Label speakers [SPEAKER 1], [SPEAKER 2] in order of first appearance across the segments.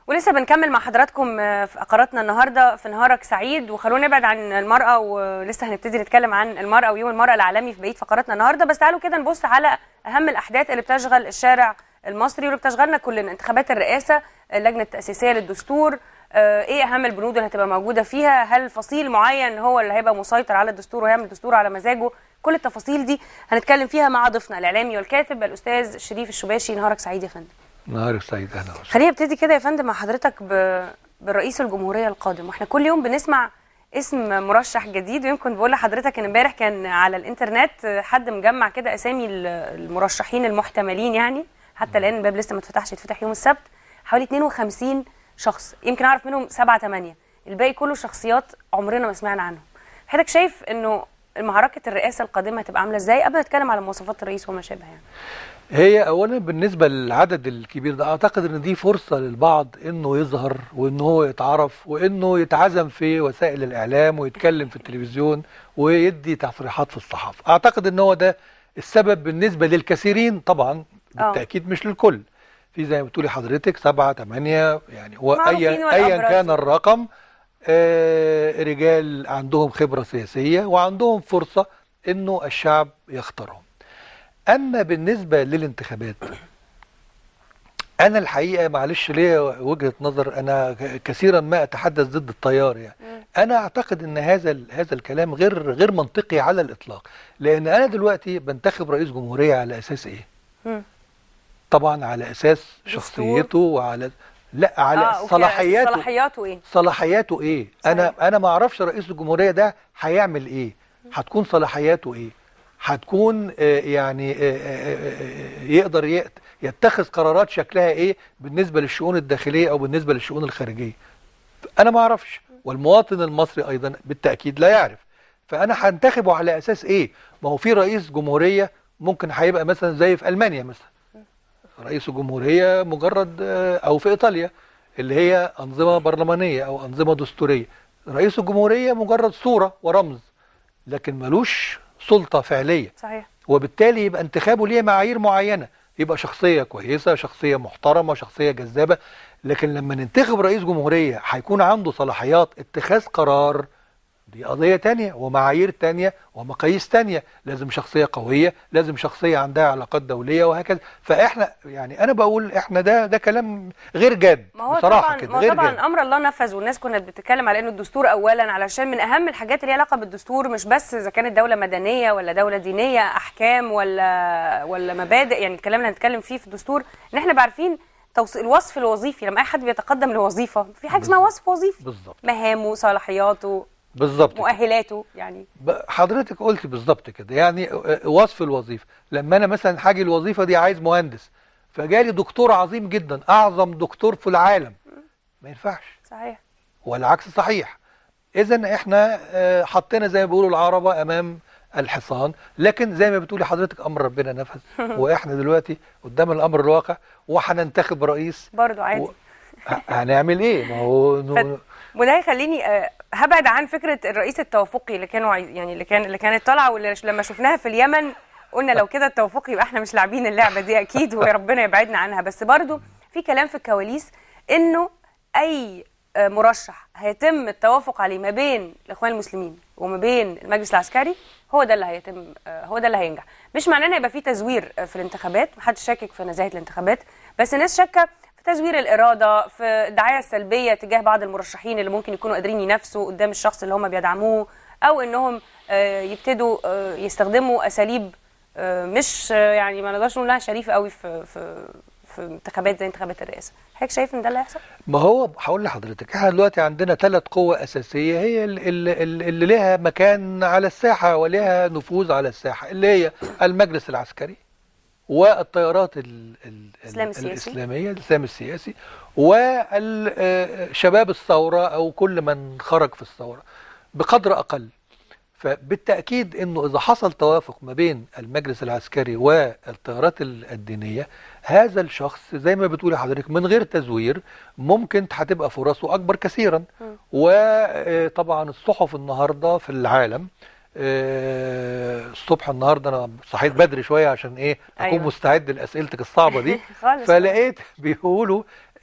[SPEAKER 1] ولسه بنكمل مع حضراتكم آه، في فقراتنا النهارده في نهارك سعيد وخلونا نبعد عن المرأة ولسه هنبتدي نتكلم عن المرأة ويوم المرأة العالمي في بقية فقراتنا النهارده بس تعالوا كده نبص على أهم الأحداث اللي بتشغل الشارع المصري واللي بتشغلنا كلنا انتخابات الرئاسة اللجنة التأسيسية للدستور آه، ايه أهم البنود اللي هتبقى موجودة فيها هل فصيل معين هو اللي هيبقى مسيطر على الدستور ويعمل الدستور على مزاجه كل التفاصيل دي هنتكلم فيها مع ضيفنا الإعلامي والكاتب الأستاذ شريف الشباشي نهارك سعيد يا فندم
[SPEAKER 2] نهارك سعيد اهلا وسهلا
[SPEAKER 1] خلينا نبتدي كده يا فندم مع حضرتك ب... بالرئيس الجمهوريه القادم واحنا كل يوم بنسمع اسم مرشح جديد ويمكن بقول لحضرتك ان امبارح كان على الانترنت حد مجمع كده اسامي ال- المرشحين المحتملين يعني حتى الان الباب لسه ما اتفتحش يتفتح يوم السبت حوالي 52 شخص يمكن اعرف منهم سبعة ثمانية الباقي كله شخصيات عمرنا ما سمعنا عنهم حضرتك شايف انه معركه الرئاسه القادمه هتبقى عامله ازاي قبل ما نتكلم على مواصفات الرئيس وما شابه يعني
[SPEAKER 2] هي اولا بالنسبه للعدد الكبير ده اعتقد ان دي فرصه للبعض انه يظهر وان هو يتعرف وانه يتعزم في وسائل الاعلام ويتكلم في التلفزيون ويدي تصريحات في الصحافه اعتقد ان هو ده السبب بالنسبه للكثيرين طبعا بالتاكيد مش للكل في زي ما بتقولي حضرتك سبعة ثمانية يعني هو
[SPEAKER 1] معروفين
[SPEAKER 2] ايا
[SPEAKER 1] والأبرز.
[SPEAKER 2] ايا كان الرقم آه رجال عندهم خبره سياسيه وعندهم فرصه انه الشعب يختارهم اما بالنسبه للانتخابات انا الحقيقه معلش ليا وجهه نظر انا ك- كثيرا ما اتحدث ضد التيار يعني انا اعتقد ان هذا ال- هذا الكلام غير غير منطقي على الاطلاق لان انا دلوقتي بنتخب رئيس جمهوريه على اساس ايه
[SPEAKER 1] مم.
[SPEAKER 2] طبعا على اساس
[SPEAKER 1] دستور.
[SPEAKER 2] شخصيته وعلى لا على
[SPEAKER 1] آه، أوكي.
[SPEAKER 2] صلاحياته
[SPEAKER 1] صلاحياته ايه
[SPEAKER 2] صلاحياته ايه انا
[SPEAKER 1] صحيح.
[SPEAKER 2] انا ما اعرفش رئيس الجمهوريه ده هيعمل ايه هتكون صلاحياته ايه هتكون آه، يعني آه، آه، آه، يقدر يت- يتخذ قرارات شكلها ايه بالنسبه للشؤون الداخليه او بالنسبه للشؤون الخارجيه انا ما اعرفش والمواطن المصري ايضا بالتاكيد لا يعرف فانا هنتخبه على اساس ايه ما هو في رئيس جمهوريه ممكن هيبقى مثلا زي في المانيا مثلا رئيس الجمهورية مجرد آه، أو في إيطاليا اللي هي أنظمة برلمانية أو أنظمة دستورية رئيس الجمهورية مجرد صورة ورمز لكن ملوش سلطة فعلية
[SPEAKER 1] صحيح
[SPEAKER 2] وبالتالي يبقى انتخابه ليه معايير معينة يبقى شخصية كويسة شخصية محترمة شخصية جذابة لكن لما ننتخب رئيس جمهورية هيكون عنده صلاحيات اتخاذ قرار دي قضية تانية ومعايير تانية ومقاييس تانية لازم شخصية قوية لازم شخصية عندها علاقات دولية وهكذا فاحنا يعني انا بقول احنا ده ده كلام غير جاد
[SPEAKER 1] ما هو
[SPEAKER 2] بصراحة
[SPEAKER 1] طبعا
[SPEAKER 2] كده
[SPEAKER 1] ما هو
[SPEAKER 2] غير
[SPEAKER 1] طبعا
[SPEAKER 2] جاد
[SPEAKER 1] امر الله نفذ والناس كانت بتتكلم على انه الدستور اولا علشان من اهم الحاجات اللي ليها علاقه بالدستور مش بس اذا كانت دوله مدنيه ولا دوله دينيه احكام ولا ولا مبادئ يعني الكلام اللي هنتكلم فيه في الدستور ان احنا بعرفين توص... الوصف الوظيفي لما اي حد بيتقدم لوظيفه في حاجه اسمها وصف وظيفي
[SPEAKER 2] بالظبط
[SPEAKER 1] مهامه صلاحياته
[SPEAKER 2] بالظبط كده.
[SPEAKER 1] مؤهلاته يعني
[SPEAKER 2] ب- حضرتك قلت بالظبط كده يعني آه، وصف الوظيفه لما انا مثلا حاجه الوظيفه دي عايز مهندس فجالي دكتور عظيم جدا اعظم دكتور في العالم ما ينفعش
[SPEAKER 1] صحيح
[SPEAKER 2] والعكس صحيح اذا احنا آه، حطينا زي ما بيقولوا العربه امام الحصان لكن زي ما بتقولي حضرتك امر ربنا نفذ واحنا دلوقتي قدام الامر الواقع وهننتخب رئيس
[SPEAKER 1] برضو عادي
[SPEAKER 2] و... ه- هنعمل ايه ما هو إنه-
[SPEAKER 1] وده يخليني آه، هبعد عن فكره الرئيس التوافقي اللي كانوا عايز يعني اللي كان اللي كانت طالعه واللي لما شفناها في اليمن قلنا لو كده التوافقي يبقى احنا مش لاعبين اللعبه دي اكيد وربنا يبعدنا عنها بس برضو في كلام في الكواليس انه اي آه، مرشح هيتم التوافق عليه ما بين الاخوان المسلمين وما بين المجلس العسكري هو ده اللي هيتم آه، هو ده اللي هينجح مش معناه ان هيبقى في تزوير آه، في الانتخابات محدش شاكك في نزاهه الانتخابات بس الناس شاكه في تزوير الاراده في الدعايه السلبيه تجاه بعض المرشحين اللي ممكن يكونوا قادرين ينافسوا قدام الشخص اللي هم بيدعموه او انهم آه، يبتدوا آه، يستخدموا اساليب آه، مش آه، يعني ما نقدرش نقول لها شريفه قوي في في في انتخابات زي انتخابات الرئاسه حضرتك شايف ان ده اللي هيحصل
[SPEAKER 2] ما هو هقول لحضرتك احنا دلوقتي عندنا ثلاث قوى اساسيه هي ال- ال- ال- اللي لها مكان على الساحه ولها نفوذ على الساحه اللي هي المجلس العسكري والتيارات ال- ال-
[SPEAKER 1] الإسلام السياسي.
[SPEAKER 2] الاسلاميه الاسلام السياسي وشباب الثوره او كل من خرج في الثوره بقدر اقل فبالتأكيد أنه إذا حصل توافق ما بين المجلس العسكري والتيارات ال- الدينية هذا الشخص زي ما بتقولي حضرتك من غير تزوير ممكن هتبقى فرصه أكبر كثيرا وطبعا الصحف النهاردة في العالم آه، الصبح النهارده انا صحيت بدري شويه عشان ايه اكون
[SPEAKER 1] أيوة.
[SPEAKER 2] مستعد لاسئلتك الصعبه دي
[SPEAKER 1] خالص.
[SPEAKER 2] فلقيت بيقولوا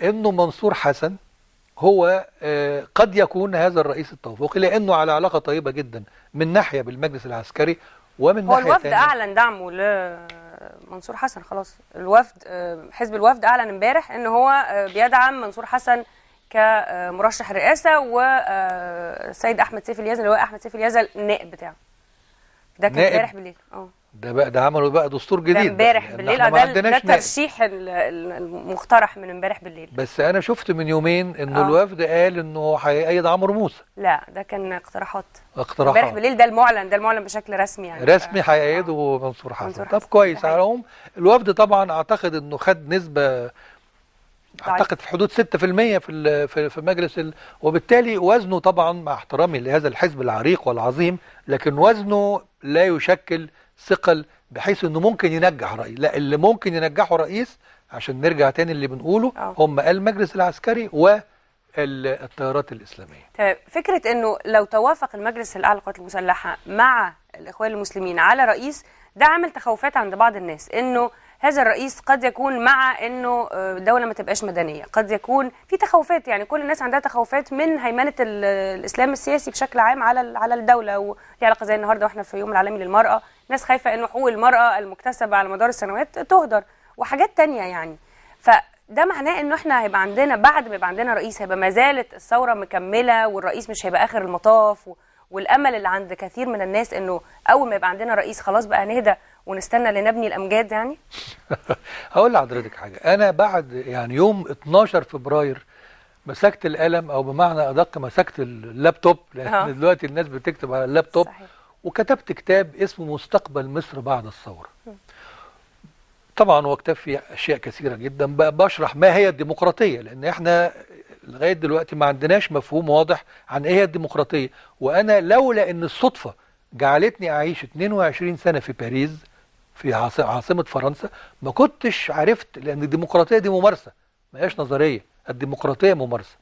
[SPEAKER 2] انه منصور حسن هو آه، قد يكون هذا الرئيس التوافقي لانه على علاقه طيبه جدا من ناحيه بالمجلس العسكري ومن
[SPEAKER 1] هو
[SPEAKER 2] ناحيه
[SPEAKER 1] الوفد
[SPEAKER 2] تانية
[SPEAKER 1] اعلن دعمه لمنصور حسن خلاص الوفد آه، حزب الوفد اعلن امبارح ان هو آه، بيدعم منصور حسن كمرشح رئاسه والسيد احمد سيف اليزن اللي هو احمد سيف اليزن النائب بتاعه ده كان
[SPEAKER 2] نائب؟
[SPEAKER 1] امبارح بالليل اه
[SPEAKER 2] ده بقى ده عملوا بقى دستور
[SPEAKER 1] ده
[SPEAKER 2] جديد بقى،
[SPEAKER 1] امبارح
[SPEAKER 2] لأن
[SPEAKER 1] بالليل
[SPEAKER 2] احنا
[SPEAKER 1] اه
[SPEAKER 2] ما
[SPEAKER 1] ده ده
[SPEAKER 2] عندناش نائب.
[SPEAKER 1] الترشيح ال- ال- المقترح من امبارح بالليل
[SPEAKER 2] بس انا شفت من يومين انه
[SPEAKER 1] آه.
[SPEAKER 2] الوفد قال انه هيأيد عمرو موسى
[SPEAKER 1] لا ده كان اقتراحات امبارح
[SPEAKER 2] اقتراحات
[SPEAKER 1] بالليل ده المعلن ده المعلن بشكل رسمي يعني
[SPEAKER 2] رسمي
[SPEAKER 1] ف-
[SPEAKER 2] هيأيده منصور حسن
[SPEAKER 1] منصور
[SPEAKER 2] طب
[SPEAKER 1] حسن،
[SPEAKER 2] كويس
[SPEAKER 1] ده
[SPEAKER 2] على
[SPEAKER 1] حقيقي.
[SPEAKER 2] العموم الوفد طبعا اعتقد انه خد نسبه اعتقد في حدود 6% في ال- في في مجلس ال... وبالتالي وزنه طبعا مع احترامي لهذا الحزب العريق والعظيم لكن وزنه لا يشكل ثقل بحيث انه ممكن ينجح رئيس لا اللي ممكن ينجحه رئيس عشان نرجع تاني اللي بنقوله
[SPEAKER 1] آه.
[SPEAKER 2] هم المجلس العسكري والتيارات الاسلاميه
[SPEAKER 1] طيب فكرة انه لو توافق المجلس الاعلى للقوات المسلحة مع الاخوان المسلمين على رئيس ده عامل تخوفات عند بعض الناس انه هذا الرئيس قد يكون مع انه آه، الدولة ما تبقاش مدنية قد يكون في تخوفات يعني كل الناس عندها تخوفات من هيمنة ال- الاسلام السياسي بشكل عام على ال- على الدولة وليه علاقة زي النهارده واحنا في يوم العالمي للمرأة ناس خايفة انه حقوق المرأة المكتسبة على مدار السنوات تهدر وحاجات تانية يعني فده معناه انه احنا هيبقى عندنا بعد ما يبقى عندنا رئيس هيبقى ما زالت الثوره مكمله والرئيس مش هيبقى اخر المطاف و... والامل اللي عند كثير من الناس انه اول ما يبقى عندنا رئيس خلاص بقى نهدى ونستنى لنبني الامجاد يعني
[SPEAKER 2] هقول لحضرتك حاجه انا بعد يعني يوم 12 فبراير مسكت القلم او بمعنى ادق مسكت اللابتوب
[SPEAKER 1] آه.
[SPEAKER 2] لان دلوقتي الناس بتكتب على اللابتوب
[SPEAKER 1] صحيح.
[SPEAKER 2] وكتبت كتاب اسمه مستقبل مصر بعد الثوره طبعا هو كتاب فيه اشياء كثيره جدا ب- بشرح ما هي الديمقراطيه لان احنا لغايه دلوقتي ما عندناش مفهوم واضح عن ايه هي الديمقراطيه وانا لولا ان الصدفه جعلتني اعيش 22 سنه في باريس في عاص- عاصمه فرنسا ما كنتش عرفت لان الديمقراطيه دي ممارسه ما هياش نظريه الديمقراطيه ممارسه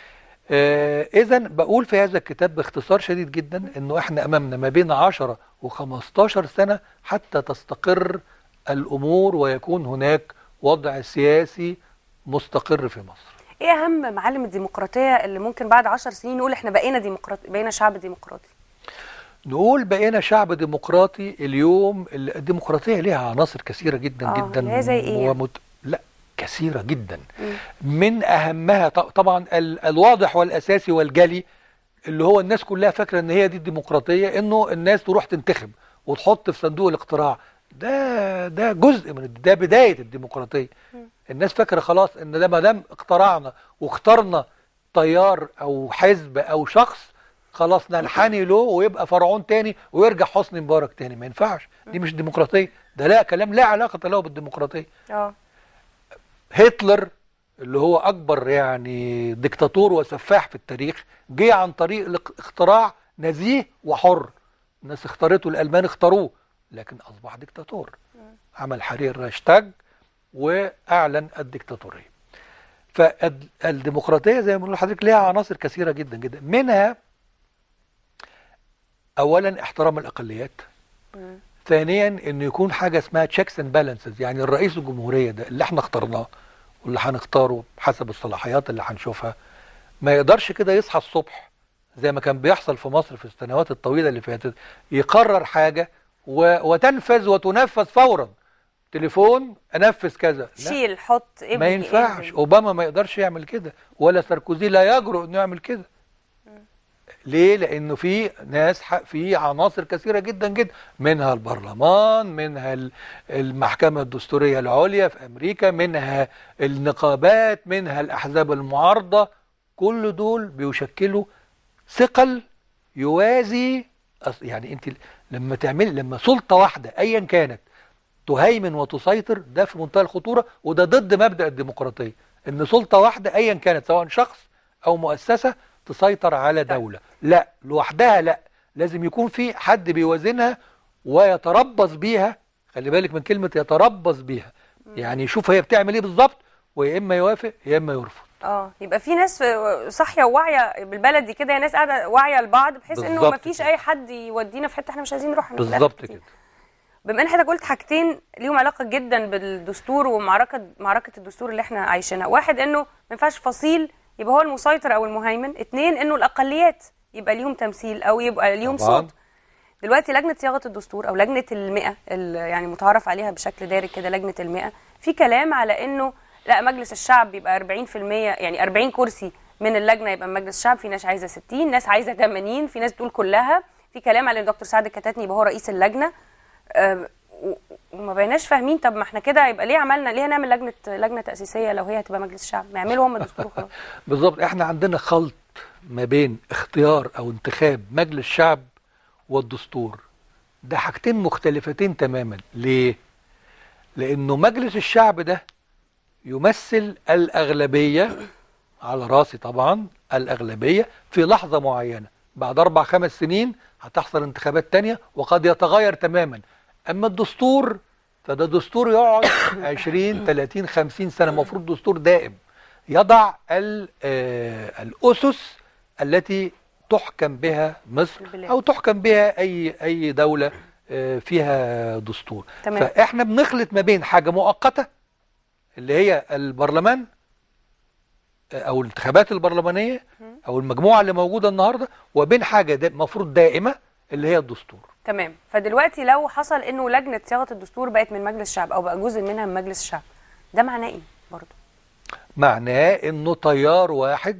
[SPEAKER 2] آه اذا بقول في هذا الكتاب باختصار شديد جدا انه احنا امامنا ما بين 10 و15 سنه حتى تستقر الامور ويكون هناك وضع سياسي مستقر في مصر
[SPEAKER 1] ايه اهم معالم الديمقراطيه اللي ممكن بعد عشر سنين نقول احنا بقينا ديمقراطي بقينا شعب ديمقراطي
[SPEAKER 2] نقول بقينا شعب ديمقراطي اليوم ال- الديمقراطيه ليها عناصر كثيره جدا
[SPEAKER 1] آه،
[SPEAKER 2] جدا
[SPEAKER 1] اللي هي زي إيه يعني؟
[SPEAKER 2] ومت... لا كثيره جدا
[SPEAKER 1] مم.
[SPEAKER 2] من اهمها ط- طبعا ال... الواضح والاساسي والجلي اللي هو الناس كلها فاكره ان هي دي الديمقراطيه انه الناس تروح تنتخب وتحط في صندوق الاقتراع ده ده جزء من الد- ده بدايه الديمقراطيه الناس فاكره خلاص ان ده ما دام اقترعنا واخترنا تيار او حزب او شخص خلاص ننحني له ويبقى فرعون تاني ويرجع حسني مبارك تاني ما ينفعش دي مش ديمقراطيه ده لا كلام لا علاقه له بالديمقراطيه
[SPEAKER 1] اه
[SPEAKER 2] هتلر اللي هو اكبر يعني ديكتاتور وسفاح في التاريخ جه عن طريق الاق- اختراع نزيه وحر الناس اختارته الالمان اختاروه لكن اصبح ديكتاتور عمل حرير راشتاج واعلن الديكتاتوريه فالديمقراطيه زي ما بنقول لحضرتك ليها عناصر كثيره جدا جدا منها اولا احترام الاقليات
[SPEAKER 1] مم.
[SPEAKER 2] ثانيا انه يكون حاجه اسمها تشيكس اند بالانسز يعني الرئيس الجمهوريه ده اللي احنا اخترناه واللي هنختاره بحسب الصلاحيات اللي هنشوفها ما يقدرش كده يصحى الصبح زي ما كان بيحصل في مصر في السنوات الطويله اللي فاتت يقرر حاجه و... وتنفذ وتنفذ فورا تليفون انفذ كذا لا
[SPEAKER 1] شيل حط ابني
[SPEAKER 2] ما ينفعش
[SPEAKER 1] ابني.
[SPEAKER 2] اوباما ما يقدرش يعمل كده ولا ساركوزي لا يجرؤ انه يعمل كده ليه لانه في ناس ح- في عناصر كثيره جدا جدا منها البرلمان منها ال- المحكمه الدستوريه العليا في امريكا منها النقابات منها الاحزاب المعارضه كل دول بيشكلوا ثقل يوازي أص- يعني انت لما تعمل لما سلطه واحده ايا كانت تهيمن وتسيطر ده في منتهى الخطوره وده ضد مبدا الديمقراطيه ان سلطه واحده ايا كانت سواء شخص او مؤسسه تسيطر على دوله لا لوحدها لا لازم يكون في حد بيوازنها ويتربص بيها خلي بالك من كلمه يتربص بيها يعني يشوف هي بتعمل ايه بالظبط ويا اما يوافق يا اما يرفض
[SPEAKER 1] اه يبقى في ناس صاحيه وواعيه بالبلدي كده ناس قاعده واعيه لبعض بحيث انه
[SPEAKER 2] بالظبط
[SPEAKER 1] ما فيش
[SPEAKER 2] كده.
[SPEAKER 1] اي حد يودينا في حته احنا مش عايزين نروح
[SPEAKER 2] بالظبط كده
[SPEAKER 1] بما ان حضرتك قلت حاجتين ليهم علاقه جدا بالدستور ومعركه معركه الدستور اللي احنا عايشينها واحد انه ما ينفعش فصيل يبقى هو المسيطر او المهيمن اتنين انه الاقليات يبقى ليهم تمثيل او يبقى ليهم
[SPEAKER 2] طبعاً.
[SPEAKER 1] صوت دلوقتي لجنه صياغه الدستور او لجنه المئة ال- يعني متعارف عليها بشكل دارج كده لجنه المئة في كلام على انه لا مجلس الشعب يبقى 40% يعني 40 كرسي من اللجنه يبقى من مجلس الشعب في ناس عايزه 60 ناس عايزه 80 في ناس بتقول كلها في كلام على ان دكتور سعد الكتاتني يبقى هو رئيس اللجنه آه، و- وما بقيناش فاهمين طب ما احنا كده يبقى ليه عملنا ليه هنعمل لجنه لجنه تاسيسيه لو هي هتبقى مجلس الشعب ما يعملوا هم الدستور خلاص
[SPEAKER 2] بالظبط احنا عندنا خلط ما بين اختيار او انتخاب مجلس شعب والدستور ده حاجتين مختلفتين تماما ليه لانه مجلس الشعب ده يمثل الاغلبيه على راسي طبعا الاغلبيه في لحظه معينه بعد اربع خمس سنين هتحصل انتخابات تانية وقد يتغير تماما اما الدستور فده دستور يقعد 20 30 50 سنه المفروض دستور دائم يضع ال- آه، الاسس التي تحكم بها مصر
[SPEAKER 1] البلاد.
[SPEAKER 2] او تحكم بها اي اي دوله آه، فيها دستور
[SPEAKER 1] تمام.
[SPEAKER 2] فاحنا بنخلط ما بين حاجه مؤقته اللي هي البرلمان آه، او الانتخابات البرلمانيه او المجموعه اللي موجوده النهارده وبين حاجه دا- مفروض دائمه اللي هي الدستور
[SPEAKER 1] تمام فدلوقتي لو حصل انه لجنه صياغه الدستور بقت من مجلس الشعب او بقى جزء منها من مجلس الشعب ده معناه ايه برضه
[SPEAKER 2] معناه انه تيار واحد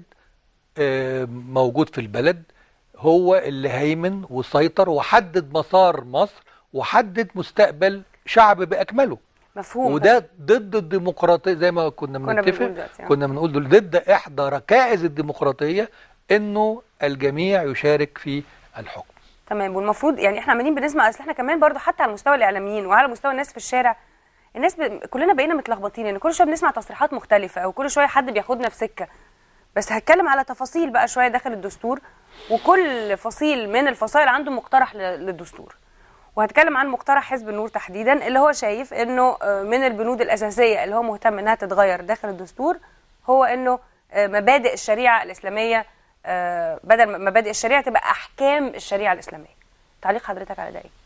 [SPEAKER 2] آه، موجود في البلد هو اللي هيمن وسيطر وحدد مسار مصر وحدد مستقبل شعب باكمله
[SPEAKER 1] مفهوم
[SPEAKER 2] وده
[SPEAKER 1] بس
[SPEAKER 2] ضد الديمقراطيه زي ما كنا
[SPEAKER 1] كنا
[SPEAKER 2] بنتفق
[SPEAKER 1] بنقول دلوقتي، آه.
[SPEAKER 2] كنا بنقول دول ضد احدى ركائز الديمقراطيه انه الجميع يشارك في الحكم
[SPEAKER 1] تمام والمفروض يعني احنا عمالين بنسمع اصل احنا كمان برضه حتى على مستوى الاعلاميين وعلى مستوى الناس في الشارع الناس ب... كلنا بقينا متلخبطين ان كل شويه بنسمع تصريحات مختلفه او كل شويه حد بياخدنا في سكه بس هتكلم على تفاصيل بقى شويه داخل الدستور وكل فصيل من الفصائل عنده مقترح ل- للدستور وهتكلم عن مقترح حزب النور تحديدا اللي هو شايف انه آه، من البنود الاساسيه اللي هو مهتم انها تتغير داخل الدستور هو انه آه، مبادئ الشريعه الاسلاميه آه، بدل ما- مبادئ الشريعه تبقى احكام الشريعه الاسلاميه تعليق حضرتك على ده ايه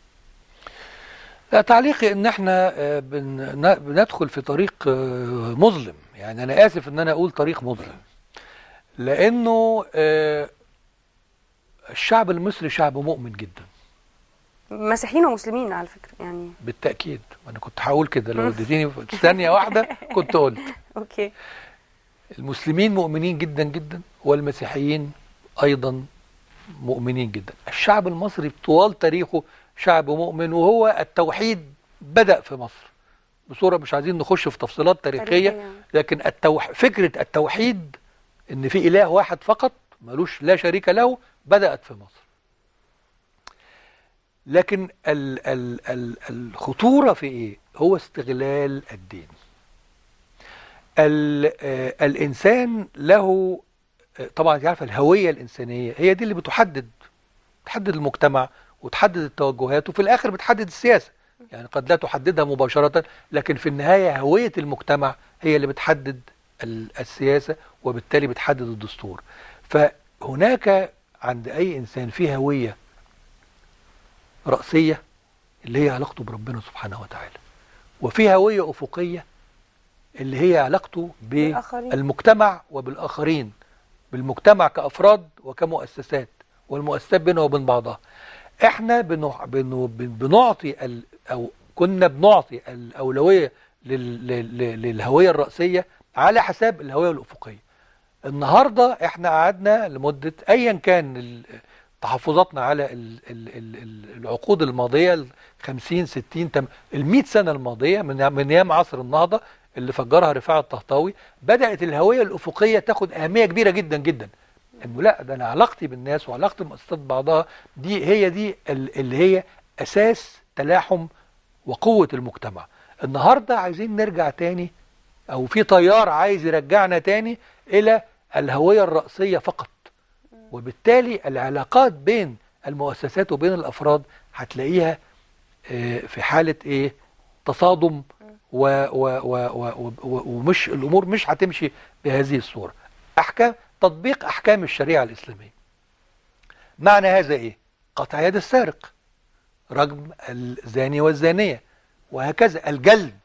[SPEAKER 2] لا تعليقي ان احنا آه، بن- بندخل في طريق آه، مظلم يعني انا اسف ان انا اقول طريق مظلم لانه آه، الشعب المصري شعب مؤمن جدا
[SPEAKER 1] مسيحيين ومسلمين على فكره يعني
[SPEAKER 2] بالتاكيد وانا كنت هقول كده لو اديتيني ثانيه واحده كنت قلت
[SPEAKER 1] اوكي
[SPEAKER 2] المسلمين مؤمنين جدا جدا والمسيحيين ايضا مؤمنين جدا الشعب المصري طوال تاريخه شعب مؤمن وهو التوحيد بدأ في مصر بصورة مش عايزين نخش في تفصيلات تاريخية
[SPEAKER 1] تاريخية.
[SPEAKER 2] لكن التوح... فكرة التوحيد ان في اله واحد فقط ملوش لا شريك له بدأت في مصر لكن ال... ال... ال... الخطورة في ايه هو استغلال الدين ال... آه، الانسان له آه، طبعا انت عارفه الهويه الانسانيه هي دي اللي بتحدد تحدد المجتمع وتحدد التوجهات وفي الاخر بتحدد السياسه يعني قد لا تحددها مباشره لكن في النهايه هويه المجتمع هي اللي بتحدد ال- السياسه وبالتالي بتحدد الدستور فهناك عند اي انسان في هويه راسيه اللي هي علاقته بربنا سبحانه وتعالى وفي هويه افقيه اللي هي علاقته
[SPEAKER 1] بالآخرين.
[SPEAKER 2] بالمجتمع وبالاخرين بالمجتمع كافراد وكمؤسسات والمؤسسات بينها وبين بعضها احنا بنع... بنو... بن- بنعطي ال... او كنا بنعطي الاولويه لل... لل... للهويه الراسيه على حساب الهويه الافقيه النهارده احنا قعدنا لمده ايا كان ال- تحفظاتنا على ال... ال... ال... ال- العقود الماضيه ال 50 60 تم... ال 100 سنه الماضيه من من ايام عصر النهضه اللي فجرها رفاعة الطهطاوي بدات الهويه الافقيه تاخد اهميه كبيره جدا جدا انه لا ده انا علاقتي بالناس وعلاقتي بمؤسسات بعضها دي هي دي ال- اللي هي اساس تلاحم وقوه المجتمع النهارده عايزين نرجع تاني او في تيار عايز يرجعنا تاني الى الهويه الراسيه فقط وبالتالي العلاقات بين المؤسسات وبين الافراد هتلاقيها آه، في حاله ايه تصادم و و و و و ومش الامور مش هتمشي بهذه الصوره احكام تطبيق احكام الشريعه الاسلاميه معنى هذا ايه قطع يد السارق رجم الزاني والزانية وهكذا الجلد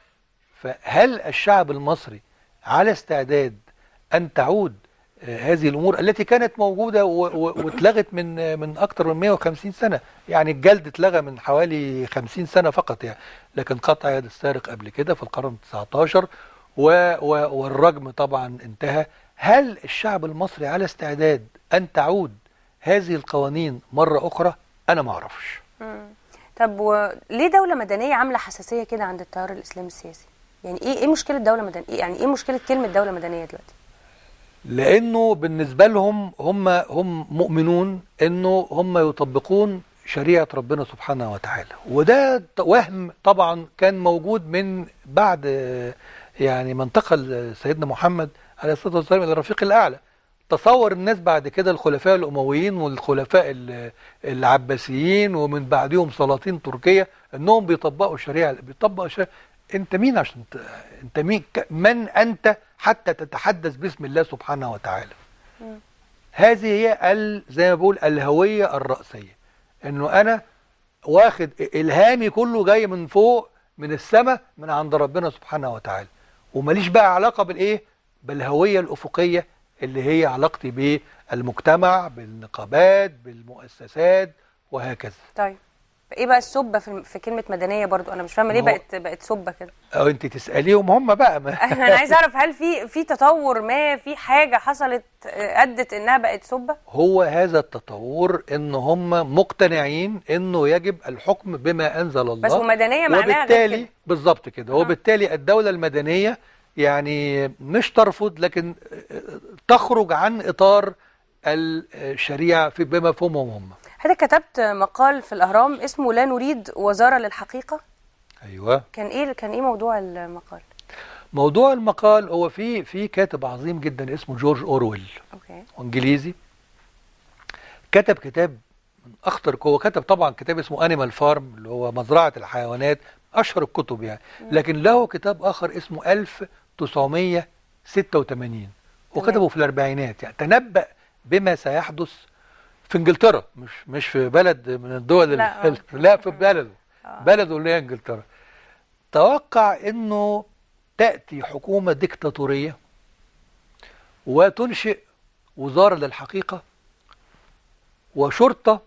[SPEAKER 2] فهل الشعب المصري على استعداد أن تعود آه، هذه الأمور التي كانت موجودة و- و- واتلغت من آه، من أكثر من 150 سنة يعني الجلد اتلغى من حوالي 50 سنة فقط يعني لكن قطع يد السارق قبل كده في القرن 19 و و والرجم طبعا انتهى هل الشعب المصري على استعداد أن تعود هذه القوانين مرة أخرى أنا ما أعرفش
[SPEAKER 1] مم. طب وليه دولة مدنية عاملة حساسية كده عند التيار الإسلامي السياسي؟ يعني ايه ايه مشكلة دولة مدنية؟ يعني ايه مشكلة كلمة دولة مدنية دلوقتي؟
[SPEAKER 2] لانه بالنسبه لهم هم هم مؤمنون انه هم يطبقون شريعه ربنا سبحانه وتعالى وده ط- وهم طبعا كان موجود من بعد آه، يعني ما انتقل سيدنا محمد عليه الصلاه والسلام الى الرفيق الاعلى تصور الناس بعد كده الخلفاء الامويين والخلفاء ال- العباسيين ومن بعدهم سلاطين تركيا انهم بيطبقوا الشريعه بيطبقوا الشريعه انت مين عشان ت... انت مين ك... من انت حتى تتحدث باسم الله سبحانه وتعالى
[SPEAKER 1] مم.
[SPEAKER 2] هذه هي ال... زي ما بقول الهويه الراسيه انه انا واخد الهامي كله جاي من فوق من السماء من عند ربنا سبحانه وتعالى وماليش بقى علاقه بالايه بالهويه الافقيه اللي هي علاقتي بالمجتمع بالنقابات بالمؤسسات وهكذا
[SPEAKER 1] طيب ايه بقى السبة في, في كلمة مدنية برضو انا مش فاهمة ليه
[SPEAKER 2] ما هو-
[SPEAKER 1] بقت بقت سبة كده
[SPEAKER 2] او انت تساليهم هم بقى ما
[SPEAKER 1] انا عايز اعرف هل في في تطور ما في حاجة حصلت آه، ادت انها بقت سبة؟
[SPEAKER 2] هو هذا التطور ان هم مقتنعين انه يجب الحكم بما انزل الله
[SPEAKER 1] بس ومدنية معناها غير
[SPEAKER 2] وبالتالي
[SPEAKER 1] كده.
[SPEAKER 2] بالظبط كده
[SPEAKER 1] آه.
[SPEAKER 2] وبالتالي الدولة المدنية يعني مش ترفض لكن تخرج عن اطار الشريعة في بمفهومهم هم
[SPEAKER 1] حضرتك كتبت مقال في الاهرام اسمه لا نريد وزارة للحقيقة
[SPEAKER 2] ايوه
[SPEAKER 1] كان ايه كان ايه موضوع المقال؟
[SPEAKER 2] موضوع المقال هو في في كاتب عظيم جدا اسمه جورج اورويل
[SPEAKER 1] اوكي
[SPEAKER 2] انجليزي كتب كتاب من اخطر هو كتب طبعا كتاب اسمه انيمال فارم اللي هو مزرعه الحيوانات اشهر الكتب يعني لكن له كتاب اخر اسمه 1986 وكتبه في الاربعينات يعني تنبأ بما سيحدث في انجلترا مش مش في بلد من الدول
[SPEAKER 1] لا،
[SPEAKER 2] ال- لا في بلده
[SPEAKER 1] آه.
[SPEAKER 2] بلده اللي هي انجلترا توقع انه تاتي حكومه ديكتاتوريه وتنشئ وزاره للحقيقه وشرطه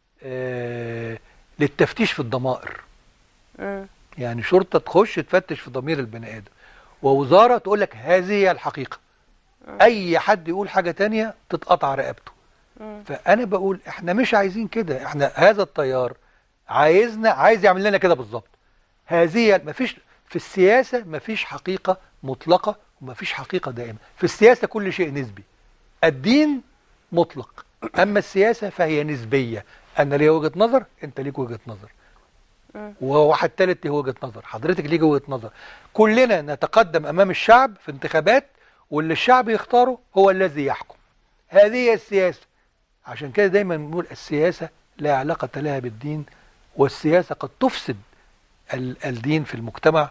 [SPEAKER 2] آه للتفتيش في الضمائر
[SPEAKER 1] مم.
[SPEAKER 2] يعني شرطه تخش تفتش في ضمير البني ادم ووزاره تقول لك هذه هي الحقيقه اي حد يقول حاجه تانية تتقطع رقبته
[SPEAKER 1] مم.
[SPEAKER 2] فانا بقول احنا مش عايزين كده احنا هذا التيار عايزنا عايز يعمل لنا كده بالظبط هذه مفيش في السياسه مفيش حقيقه مطلقه ومفيش حقيقه دائمه في السياسه كل شيء نسبي الدين مطلق اما السياسه فهي نسبيه انا ليا وجهه نظر انت ليك وجهه نظر
[SPEAKER 1] مم.
[SPEAKER 2] وواحد تالت له وجهه نظر حضرتك ليك وجهه نظر كلنا نتقدم امام الشعب في انتخابات واللي الشعب يختاره هو الذي يحكم هذه هي السياسه عشان كده دايما بنقول السياسه لا علاقه لها بالدين والسياسه قد تفسد ال- الدين في المجتمع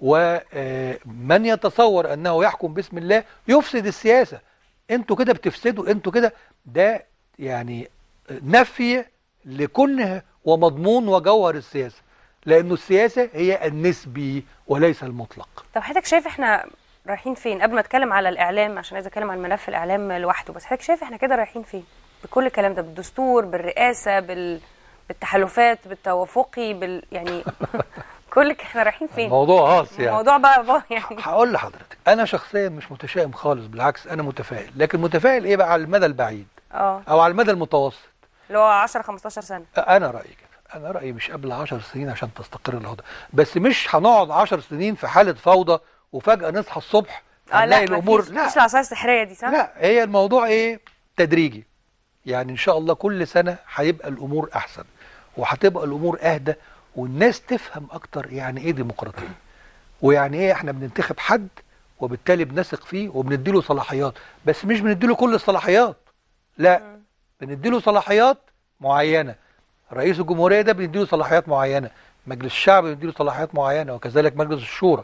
[SPEAKER 2] ومن يتصور انه يحكم باسم الله يفسد السياسه انتوا كده بتفسدوا انتوا كده ده يعني نفي لكنه ومضمون وجوهر السياسه لانه السياسه هي النسبي وليس المطلق
[SPEAKER 1] طب حضرتك شايف احنا رايحين فين قبل ما اتكلم على الاعلام عشان عايز اتكلم عن ملف الاعلام لوحده بس حضرتك شايف احنا كده رايحين فين بكل الكلام ده بالدستور بالرئاسه بال بالتحالفات بالتوافقي بال يعني كل ك- احنا رايحين فين
[SPEAKER 2] الموضوع هاص يعني
[SPEAKER 1] الموضوع بقى, بقى يعني
[SPEAKER 2] هقول لحضرتك انا شخصيا مش متشائم خالص بالعكس انا متفائل لكن متفائل ايه بقى على المدى البعيد
[SPEAKER 1] اه
[SPEAKER 2] او على المدى المتوسط
[SPEAKER 1] اللي هو 10 15 سنه
[SPEAKER 2] انا رايي كده انا رايي مش قبل 10 سنين عشان تستقر الوضع بس مش هنقعد 10 سنين في حاله فوضى وفجاه نصحى الصبح
[SPEAKER 1] اه لا
[SPEAKER 2] هنلاقي الامور
[SPEAKER 1] مفيش مفيش العصايه السحريه دي صح
[SPEAKER 2] لا هي الموضوع ايه تدريجي يعني ان شاء الله كل سنه هيبقى الامور احسن وهتبقى الامور اهدى والناس تفهم اكتر يعني ايه ديمقراطيه ويعني ايه احنا بننتخب حد وبالتالي بنثق فيه وبنديله صلاحيات بس مش بنديله كل الصلاحيات لا
[SPEAKER 1] مم.
[SPEAKER 2] بنديله صلاحيات معينه رئيس الجمهوريه ده بنديله صلاحيات معينه مجلس الشعب بنديله صلاحيات معينه وكذلك مجلس الشورى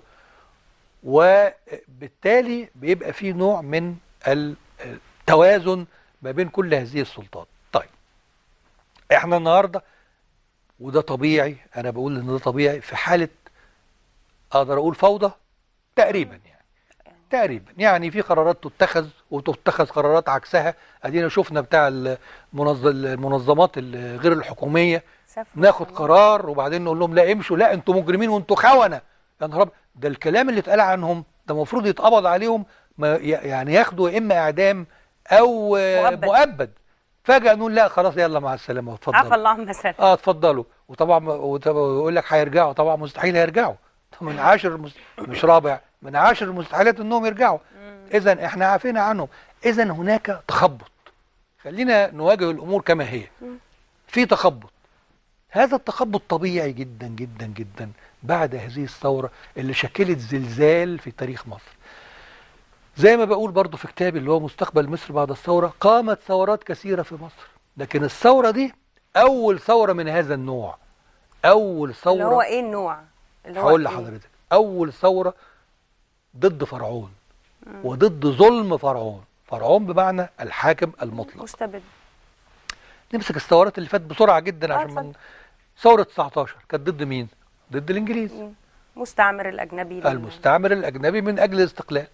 [SPEAKER 2] وبالتالي بيبقى في نوع من التوازن ما بين كل هذه السلطات طيب احنا النهارده وده طبيعي انا بقول ان ده طبيعي في حاله اقدر اقول فوضى تقريبا يعني تقريبا يعني في قرارات تتخذ وتتخذ قرارات عكسها ادينا شفنا بتاع المنظ- المنظمات ال- غير الحكوميه
[SPEAKER 1] سف
[SPEAKER 2] ناخد قرار وبعدين نقول لهم لا امشوا لا انتوا مجرمين وانتوا خونه يا نهار أبيض، ده الكلام اللي اتقال عنهم ده المفروض يتقبض عليهم ما ي- يعني ياخدوا يا اما اعدام او آه،
[SPEAKER 1] مؤبد.
[SPEAKER 2] مؤبد فجاه نقول لا خلاص يلا مع السلامه
[SPEAKER 1] عفى
[SPEAKER 2] اتفضل
[SPEAKER 1] الله عما سلف
[SPEAKER 2] اه اتفضلوا وطبعا وطبعا يقول لك هيرجعوا طبعا مستحيل هيرجعوا طب من عاشر مست... مش رابع من عاشر المستحيلات انهم يرجعوا اذا احنا عافينا عنهم اذا هناك تخبط خلينا نواجه الامور كما هي في تخبط هذا التخبط طبيعي جدا جدا جدا بعد هذه الثوره اللي شكلت زلزال في تاريخ مصر زي ما بقول برضو في كتابي اللي هو مستقبل مصر بعد الثوره قامت ثورات كثيره في مصر لكن الثوره دي اول ثوره من هذا النوع اول ثوره
[SPEAKER 1] اللي هو ايه النوع اللي هو
[SPEAKER 2] هقول
[SPEAKER 1] إيه؟
[SPEAKER 2] لحضرتك اول ثوره ضد فرعون وضد ظلم فرعون فرعون بمعنى الحاكم المطلق
[SPEAKER 1] مستبد
[SPEAKER 2] نمسك الثورات اللي فاتت بسرعه جدا
[SPEAKER 1] آه،
[SPEAKER 2] عشان من
[SPEAKER 1] اتفضل.
[SPEAKER 2] ثوره 19 كانت ضد مين ضد الانجليز
[SPEAKER 1] مستعمر الاجنبي لل-
[SPEAKER 2] المستعمر الاجنبي من اجل الاستقلال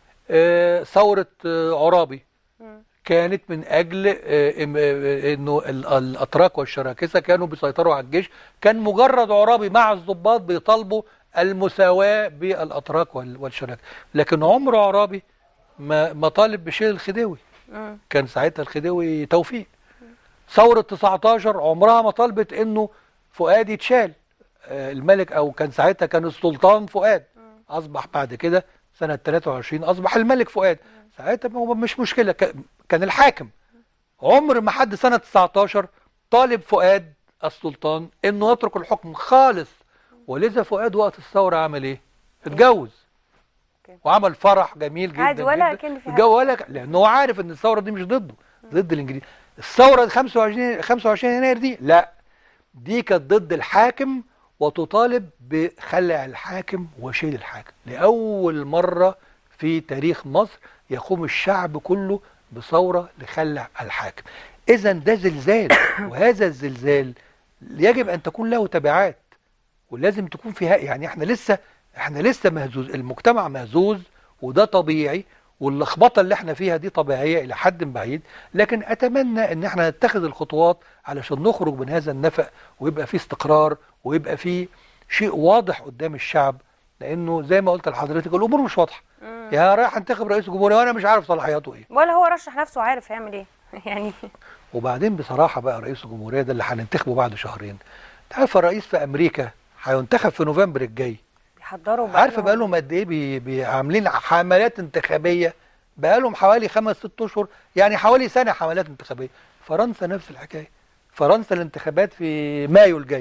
[SPEAKER 2] آه، ثوره آه، عرابي
[SPEAKER 1] مم.
[SPEAKER 2] كانت من اجل آه، إم- آه، انه ال- الاتراك والشراكسه كانوا بيسيطروا على الجيش كان مجرد عرابي مع الضباط بيطالبوا المساواه بالاتراك وال- والشراكسه لكن عمر عرابي ما ما طالب بشيء الخديوي
[SPEAKER 1] مم.
[SPEAKER 2] كان ساعتها الخديوي توفيق ثورة 19 عمرها ما طلبت انه فؤاد يتشال آه، الملك او كان ساعتها كان السلطان فؤاد اصبح بعد كده سنة 23 اصبح الملك فؤاد ساعتها هو مش مشكلة ك- كان الحاكم عمر ما حد سنة 19 طالب فؤاد السلطان انه يترك الحكم خالص ولذا فؤاد وقت الثورة عمل ايه؟ اتجوز
[SPEAKER 1] أوكي.
[SPEAKER 2] وعمل فرح جميل جدا
[SPEAKER 1] عادي ولا
[SPEAKER 2] جدا
[SPEAKER 1] كأن في حاجة.
[SPEAKER 2] الجو ولا لانه هو عارف ان الثوره دي مش ضده ضد الانجليز الثوره 25 25 يناير دي لا دي كانت ضد الحاكم وتطالب بخلع الحاكم وشيل الحاكم لاول مره في تاريخ مصر يقوم الشعب كله بثوره لخلع الحاكم اذا ده زلزال وهذا الزلزال يجب ان تكون له تبعات ولازم تكون فيها يعني احنا لسه احنا لسه مهزوز المجتمع مهزوز وده طبيعي واللخبطه اللي احنا فيها دي طبيعيه الى حد بعيد لكن اتمنى ان احنا نتخذ الخطوات علشان نخرج من هذا النفق ويبقى في استقرار ويبقى في شيء واضح قدام الشعب لانه زي ما قلت لحضرتك الامور مش واضحه يا رايح انتخب رئيس جمهوريه وانا مش عارف صلاحياته ايه
[SPEAKER 1] ولا هو رشح نفسه عارف هيعمل ايه يعني
[SPEAKER 2] وبعدين بصراحه بقى رئيس الجمهوريه ده اللي هننتخبه بعد شهرين انت عارف الرئيس في امريكا هينتخب في نوفمبر الجاي
[SPEAKER 1] بيحضروا
[SPEAKER 2] عارفه بقى لهم قد ايه بي بي عاملين حملات انتخابيه بقى لهم حوالي خمس ست اشهر يعني حوالي سنه حملات انتخابيه فرنسا نفس الحكايه فرنسا الانتخابات في مايو الجاي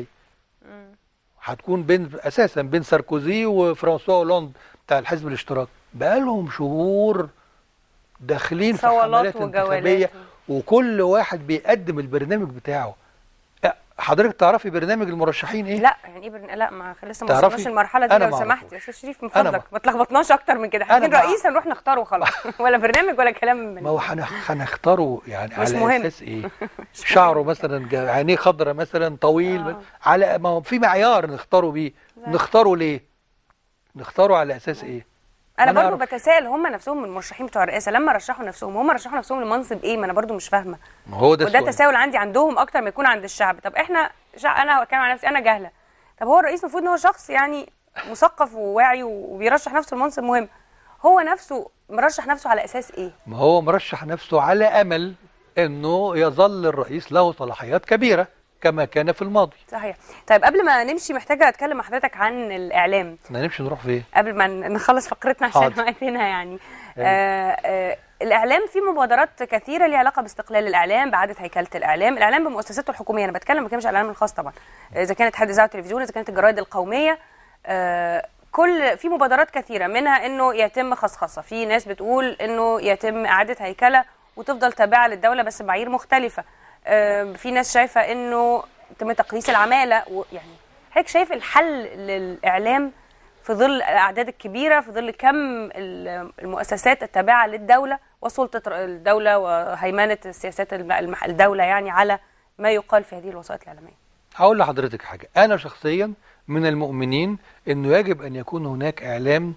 [SPEAKER 2] هتكون بين اساسا بين ساركوزي وفرانسوا هولاند بتاع الحزب الاشتراكي بقى لهم شهور داخلين في
[SPEAKER 1] صولات
[SPEAKER 2] حملات
[SPEAKER 1] وجولات
[SPEAKER 2] انتخابيه وكل واحد بيقدم البرنامج بتاعه أه، حضرتك تعرفي برنامج المرشحين ايه
[SPEAKER 1] لا يعني ايه برن... لا ما لسه ما
[SPEAKER 2] تعرفي؟
[SPEAKER 1] وصلناش المرحله دي
[SPEAKER 2] أنا
[SPEAKER 1] لو
[SPEAKER 2] ما
[SPEAKER 1] سمحت
[SPEAKER 2] أعرفوش.
[SPEAKER 1] يا استاذ شريف من
[SPEAKER 2] أنا
[SPEAKER 1] فضلك
[SPEAKER 2] ما-
[SPEAKER 1] ما تلخبطناش اكتر من كده
[SPEAKER 2] أنا
[SPEAKER 1] عايزين
[SPEAKER 2] ما
[SPEAKER 1] رئيس نروح نختاره خلاص ولا برنامج ولا كلام من
[SPEAKER 2] ما هو هن- هنختاره يعني
[SPEAKER 1] مش
[SPEAKER 2] على
[SPEAKER 1] مهم.
[SPEAKER 2] اساس ايه شعره مثلا جا- عينيه خضرة مثلا طويل
[SPEAKER 1] آه.
[SPEAKER 2] على ما هو في معيار نختاره بيه نختاره ليه نختاره على اساس ايه
[SPEAKER 1] انا
[SPEAKER 2] أنا
[SPEAKER 1] برضو
[SPEAKER 2] أعرف.
[SPEAKER 1] بتساءل هم نفسهم المرشحين بتوع الرئاسه لما رشحوا نفسهم هم رشحوا نفسهم لمنصب ايه ما انا برضو مش فاهمه
[SPEAKER 2] ما هو ده
[SPEAKER 1] وده
[SPEAKER 2] السؤال
[SPEAKER 1] تساؤل عندي عندهم اكتر ما يكون عند الشعب طب احنا شع... انا بتكلم عن نفسي انا جاهله طب هو الرئيس المفروض ان هو شخص يعني مثقف وواعي وبيرشح نفسه لمنصب مهم هو نفسه مرشح نفسه على اساس ايه
[SPEAKER 2] ما هو مرشح نفسه على امل انه يظل الرئيس له صلاحيات كبيرة كما كان في الماضي
[SPEAKER 1] صحيح طيب قبل ما نمشي محتاجه اتكلم مع حضرتك عن الاعلام
[SPEAKER 2] احنا نمشي نروح فين
[SPEAKER 1] قبل ما ن- نخلص فقرتنا عشان
[SPEAKER 2] حاضر.
[SPEAKER 1] وقتنا يعني آه آه الاعلام فيه مبادرات كثيره ليها علاقه باستقلال الاعلام باعاده هيكله الاعلام الاعلام بمؤسساته الحكوميه انا بتكلم ما بتكلمش على الاعلام الخاص طبعا اذا كانت اتحاد اذاعه التلفزيون اذا كانت الجرايد القوميه آه كل في مبادرات كثيره منها انه يتم خصخصه في ناس بتقول انه يتم اعاده هيكله وتفضل تابعه للدوله بس بمعايير مختلفه آه في ناس شايفه انه يتم تقليص العماله ويعني حضرتك شايف الحل للاعلام في ظل الاعداد الكبيره في ظل كم ال- المؤسسات التابعه للدوله وسلطه الدوله وهيمنه السياسات الم- المح- الدوله يعني على ما يقال في هذه الوسائط الاعلاميه
[SPEAKER 2] هقول لحضرتك حاجة أنا شخصيا من المؤمنين أنه يجب أن يكون هناك إعلام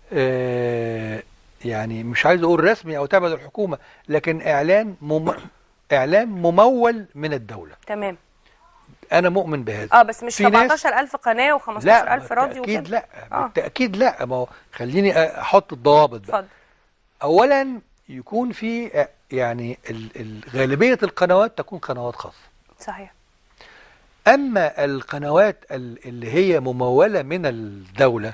[SPEAKER 2] آه يعني مش عايز أقول رسمي أو تابع للحكومة لكن إعلان مم... إعلام ممول من الدولة
[SPEAKER 1] تمام
[SPEAKER 2] أنا مؤمن بهذا
[SPEAKER 1] اه بس مش
[SPEAKER 2] في ناس-
[SPEAKER 1] 17000 قناه و15000
[SPEAKER 2] لا
[SPEAKER 1] راديو
[SPEAKER 2] بالتأكيد
[SPEAKER 1] وكده
[SPEAKER 2] لا
[SPEAKER 1] آه.
[SPEAKER 2] بالتأكيد لا ما هو خليني أحط الضوابط بقى
[SPEAKER 1] اتفضل
[SPEAKER 2] أولا يكون في آه، يعني ال- ال- غالبية القنوات تكون قنوات خاصة
[SPEAKER 1] صحيح
[SPEAKER 2] أما القنوات ال- اللي هي ممولة من الدولة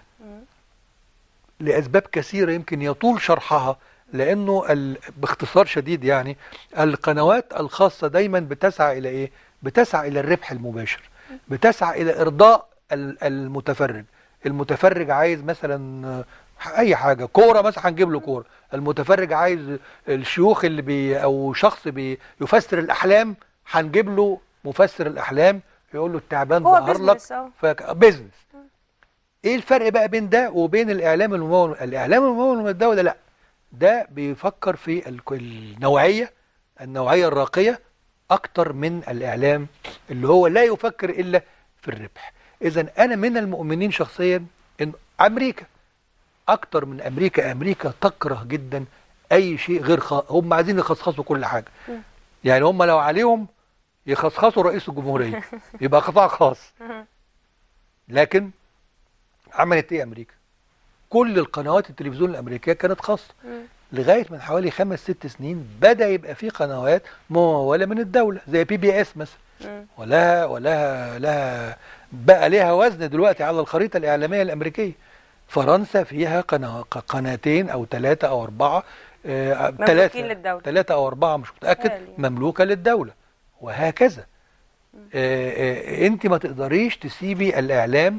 [SPEAKER 2] لأسباب كثيرة يمكن يطول شرحها لأنه ال... باختصار شديد يعني القنوات الخاصة دايما بتسعى إلى إيه؟ بتسعى إلى الربح المباشر بتسعى إلى إرضاء ال- المتفرج المتفرج عايز مثلا آه، أي حاجة كورة مثلا هنجيب له كورة المتفرج عايز الشيوخ اللي بي أو شخص بيفسر الأحلام هنجيب له مفسر الأحلام يقول له التعبان
[SPEAKER 1] هو
[SPEAKER 2] ظهر لك
[SPEAKER 1] business، آه.
[SPEAKER 2] فبزنس ايه الفرق بقى بين ده وبين الاعلام الممول الاعلام الممول من الدوله لا ده بيفكر في ال- النوعيه النوعيه الراقيه اكتر من الاعلام اللي هو لا يفكر الا في الربح اذا انا من المؤمنين شخصيا ان امريكا اكتر من امريكا امريكا تكره جدا اي شيء غير خ... هم عايزين يخصخصوا كل حاجه يعني هم لو عليهم يخصخصوا رئيس الجمهوريه يبقى قطاع خاص لكن عملت ايه امريكا كل القنوات التلفزيون الامريكيه كانت خاصه لغايه من حوالي خمس ست سنين بدا يبقى في قنوات مموله من الدوله زي بي بي اس مثلا
[SPEAKER 1] مم.
[SPEAKER 2] ولها ولها لها بقى ليها وزن دلوقتي على الخريطه الاعلاميه الامريكيه فرنسا فيها قنا- قناتين او ثلاثه او اربعه
[SPEAKER 1] مملوكين
[SPEAKER 2] ثلاثه
[SPEAKER 1] للدولة.
[SPEAKER 2] ثلاثه او اربعه مش متاكد
[SPEAKER 1] متهيألي.
[SPEAKER 2] مملوكه للدوله وهكذا آه، آه، انت ما تقدريش تسيبي الاعلام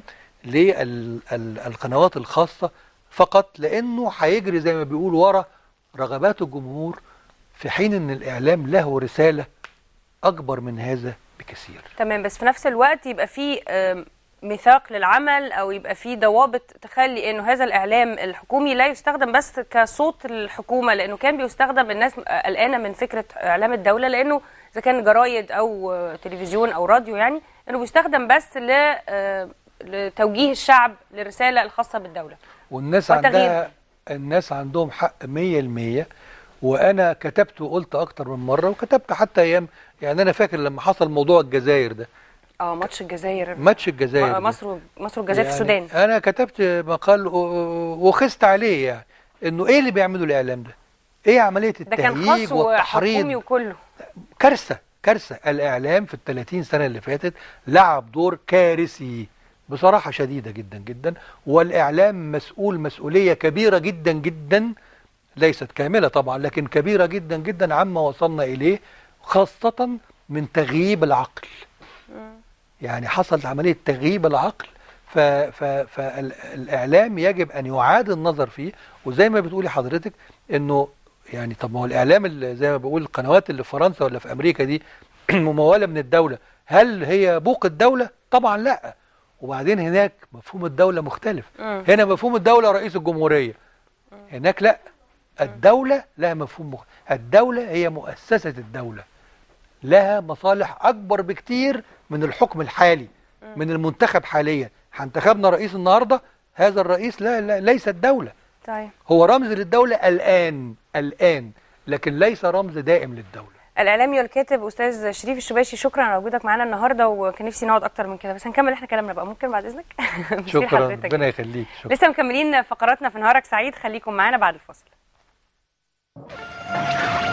[SPEAKER 2] للقنوات الخاصه فقط لانه هيجري زي ما بيقول ورا رغبات الجمهور في حين ان الاعلام له رساله اكبر من هذا بكثير
[SPEAKER 1] تمام بس في نفس الوقت يبقى في آم، ميثاق للعمل او يبقى في ضوابط تخلي انه هذا الاعلام الحكومي لا يستخدم بس كصوت الحكومه لانه كان بيستخدم الناس قلقانه من فكره اعلام الدوله لانه اذا كان جرايد او آه، تلفزيون او راديو يعني انه بيستخدم بس ل آه، لتوجيه الشعب للرساله الخاصه بالدوله
[SPEAKER 2] والناس
[SPEAKER 1] وتغيير.
[SPEAKER 2] عندها الناس عندهم حق 100% وانا كتبت وقلت اكتر من مره وكتبت حتى ايام يعني انا فاكر لما حصل موضوع الجزائر ده
[SPEAKER 1] اه ماتش الجزائر
[SPEAKER 2] ماتش الجزائر ده.
[SPEAKER 1] مصر مصر والجزائر في
[SPEAKER 2] يعني
[SPEAKER 1] السودان
[SPEAKER 2] انا كتبت مقال و- وخست عليه يعني انه ايه اللي بيعمله الاعلام ده ايه عمليه
[SPEAKER 1] ده كان
[SPEAKER 2] التهييج
[SPEAKER 1] خاص وحكومي
[SPEAKER 2] والتحريض
[SPEAKER 1] وكله
[SPEAKER 2] كارثه كارثه الاعلام في ال 30 سنه اللي فاتت لعب دور كارثي بصراحه شديده جدا جدا والاعلام مسؤول مسؤوليه كبيره جدا جدا ليست كامله طبعا لكن كبيره جدا جدا عما وصلنا اليه خاصه من تغييب العقل يعني حصلت عمليه تغييب العقل ف- ف- فالاعلام يجب ان يعاد النظر فيه وزي ما بتقولي حضرتك انه يعني طب ما هو الاعلام اللي زي ما بقول القنوات اللي في فرنسا ولا في امريكا دي مموله من الدوله هل هي بوق الدوله طبعا لا وبعدين هناك مفهوم الدوله مختلف
[SPEAKER 1] مم.
[SPEAKER 2] هنا مفهوم الدوله رئيس الجمهوريه هناك لا الدوله لها مفهوم مختلف الدوله هي مؤسسه الدوله لها مصالح اكبر بكتير من الحكم الحالي من المنتخب حاليا هانتخبنا رئيس النهارده هذا الرئيس لا, لا ليس الدوله
[SPEAKER 1] طيب
[SPEAKER 2] هو رمز للدولة الآن الآن لكن ليس رمز دائم للدولة
[SPEAKER 1] الاعلامي والكاتب استاذ شريف الشباشي شكرا على وجودك معانا النهارده وكان نفسي نقعد اكتر من كده بس هنكمل احنا كلامنا بقى ممكن بعد اذنك ميرسي
[SPEAKER 2] شكرا
[SPEAKER 1] لحضرتك.
[SPEAKER 2] ربنا يخليك شكرا
[SPEAKER 1] لسه مكملين فقراتنا في نهارك سعيد خليكم معانا بعد الفاصل